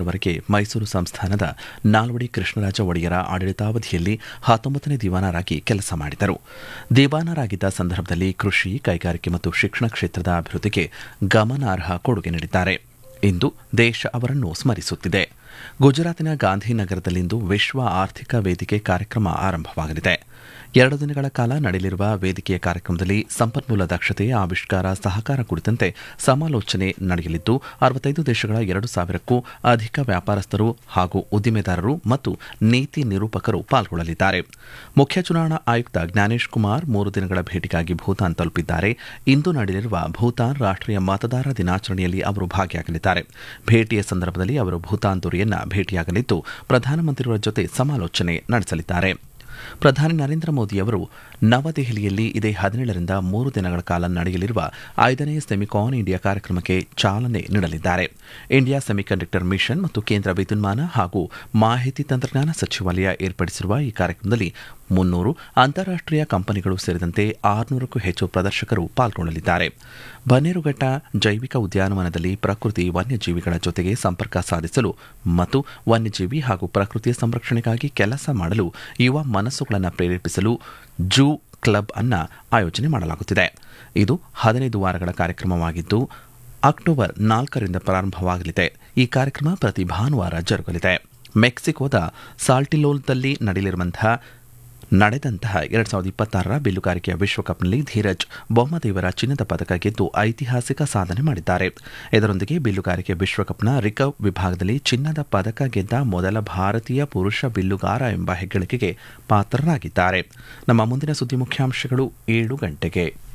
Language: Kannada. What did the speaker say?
ಇಪ್ಪತ್ತೇಳರವರೆಗೆ ಮೈಸೂರು ಸಂಸ್ಥಾನದ ನಾಲ್ವಡಿ ಕೃಷ್ಣರಾಜ ಒಡೆಯರ ಆಡಳಿತಾವಧಿಯಲ್ಲಿ ಹತ್ತೊಂಬತ್ತನೇ ದಿವಾನರಾಗಿ ಕೆಲಸ ಮಾಡಿದರು ದಿವಾನರಾಗಿದ್ದ ಸಂದರ್ಭದಲ್ಲಿ ಕೃಷಿ ಕೈಗಾರಿಕೆ ಮತ್ತು ಶಿಕ್ಷಣ ಕ್ಷೇತ್ರದ ಅಭಿವೃದ್ಧಿಗೆ ಗಮನಾರ್ಹ ಕೊಡುಗೆ ನೀಡಿದ್ದಾರೆ ಇಂದು ದೇಶ ಅವರನ್ನು ಸ್ಮರಿಸುತ್ತಿದೆ ಗುಜರಾತಿನ ಗಾಂಧಿನಗರದಲ್ಲಿಂದು ವಿಶ್ವ ಆರ್ಥಿಕ ವೇದಿಕೆ ಕಾರ್ಯಕ್ರಮ ಆರಂಭವಾಗಲಿದೆ ಎರಡು ದಿನಗಳ ಕಾಲ ನಡೆಯಲಿರುವ ವೇದಿಕೆಯ ಕಾರ್ಯಕ್ರಮದಲ್ಲಿ ಸಂಪನ್ಮೂಲ ದಕ್ಷತೆ ಆವಿಷ್ಕಾರ ಸಹಕಾರ ಕುರಿತಂತೆ ಸಮಾಲೋಚನೆ ನಡೆಯಲಿದ್ದು ಅರವತ್ತೈದು ದೇಶಗಳ ಎರಡು ಸಾವಿರಕ್ಕೂ ಅಧಿಕ ವ್ಯಾಪಾರಸ್ಥರು ಹಾಗೂ ಉದ್ದಿಮೆದಾರರು ಮತ್ತು ನೀತಿ ನಿರೂಪಕರು ಪಾಲ್ಗೊಳ್ಳಲಿದ್ದಾರೆ ಮುಖ್ಯ ಚುನಾವಣಾ ಆಯುಕ್ತ ಜ್ಞಾನೇಶ್ ಕುಮಾರ್ ಮೂರು ದಿನಗಳ ಭೇಟಿಗಾಗಿ ಭೂತಾನ್ ತಲುಪಿದ್ದಾರೆ ಇಂದು ನಡೆಯಲಿರುವ ಭೂತಾನ್ ರಾಷ್ಟೀಯ ಮತದಾರ ದಿನಾಚರಣೆಯಲ್ಲಿ ಅವರು ಭಾಗಿಯಾಗಲಿದ್ದಾರೆ ಭೇಟಿಯ ಸಂದರ್ಭದಲ್ಲಿ ಅವರು ಭೂತಾನ್ ದೊರೆಯನ್ನ ಭೇಟಿಯಾಗಲಿದ್ದು ಪ್ರಧಾನಮಂತ್ರಿಯವರ ಜೊತೆ ಸಮಾಲೋಚನೆ ನಡೆಸಲಿದ್ದಾರೆ ಪ್ರಧಾನಿ ನರೇಂದ್ರ ಮೋದಿ ಅವರು ನವದೆಹಲಿಯಲ್ಲಿ ಇದೇ ಹದಿನೇಳರಿಂದ ಮೂರು ದಿನಗಳ ಕಾಲ ನಡೆಯಲಿರುವ ಐದನೇ ಸೆಮಿಕಾನ್ ಇಂಡಿಯಾ ಕಾರ್ಯಕ್ರಮಕ್ಕೆ ಚಾಲನೆ ನೀಡಲಿದ್ದಾರೆ ಇಂಡಿಯಾ ಸೆಮಿಕಂಡಕ್ಟರ್ ಮಿಷನ್ ಮತ್ತು ಕೇಂದ್ರ ವಿದ್ಯುನ್ಮಾನ ಹಾಗೂ ಮಾಹಿತಿ ತಂತ್ರಜ್ಞಾನ ಸಚಿವಾಲಯ ಏರ್ಪಡಿಸಿರುವ ಈ ಕಾರ್ಯಕ್ರಮದಲ್ಲಿ ಮುನ್ನೂರು ಅಂತಾರಾಷ್ಟೀಯ ಕಂಪನಿಗಳು ಸೇರಿದಂತೆ ಆರುನೂರಕ್ಕೂ ಹೆಚ್ಚು ಪ್ರದರ್ಶಕರು ಪಾಲ್ಗೊಳ್ಳಲಿದ್ದಾರೆ ಬನ್ನೇರುಘಟ್ಟ ಜೈವಿಕ ಉದ್ಯಾನವನದಲ್ಲಿ ಪ್ರಕೃತಿ ವನ್ಯಜೀವಿಗಳ ಜೊತೆಗೆ ಸಂಪರ್ಕ ಸಾಧಿಸಲು ಮತ್ತು ವನ್ಯಜೀವಿ ಹಾಗೂ ಪ್ರಕೃತಿಯ ಸಂರಕ್ಷಣೆಗಾಗಿ ಕೆಲಸ ಮಾಡಲು ಯುವ ಮನಸ್ಸುಗಳನ್ನು ಪ್ರೇರೇಪಿಸಲು ಜೂ ಕ್ಲಬ್ ಅನ್ನ ಆಯೋಜನೆ ಮಾಡಲಾಗುತ್ತಿದೆ ಇದು ಹದಿನೈದು ವಾರಗಳ ಕಾರ್ಯಕ್ರಮವಾಗಿದ್ದು ಅಕ್ಟೋಬರ್ ನಾಲ್ಕರಿಂದ ಪ್ರಾರಂಭವಾಗಲಿದೆ ಈ ಕಾರ್ಯಕ್ರಮ ಪ್ರತಿ ಭಾನುವಾರ ಜರುಗಲಿದೆ ಮೆಕ್ಸಿಕೋದ ಸಾಲ್ಟಿಲೋಲ್ದಲ್ಲಿ ನಡೆಯಲಿರುವಂತಹ ನಡೆದಂತಹ ಎರಡ್ ಸಾವಿರದ ಇಪ್ಪತ್ತಾರರ ಬಿಲ್ಲುಗಾರಿಕೆಯ ವಿಶ್ವಕಪ್ನಲ್ಲಿ ಧೀರಜ್ ಬೊಮ್ಮದೇವರ ಚಿನ್ನದ ಪದಕ ಗೆದ್ದು ಐತಿಹಾಸಿಕ ಸಾಧನೆ ಮಾಡಿದ್ದಾರೆ ಇದರೊಂದಿಗೆ ಬಿಲ್ಲುಗಾರಿಕೆ ವಿಶ್ವಕಪ್ನ ರಿಕರ್ವ್ ವಿಭಾಗದಲ್ಲಿ ಚಿನ್ನದ ಪದಕ ಗೆದ್ದ ಮೊದಲ ಭಾರತೀಯ ಪುರುಷ ಬಿಲ್ಲುಗಾರ ಎಂಬ ಹೆಗ್ಗಳಿಕೆಗೆ ಪಾತ್ರರಾಗಿದ್ದಾರೆ ನಮ್ಮ ಮುಂದಿನ ಸುದ್ದಿ ಮುಖ್ಯಾಂಶಗಳು ಏಳು ಗಂಟೆಗೆ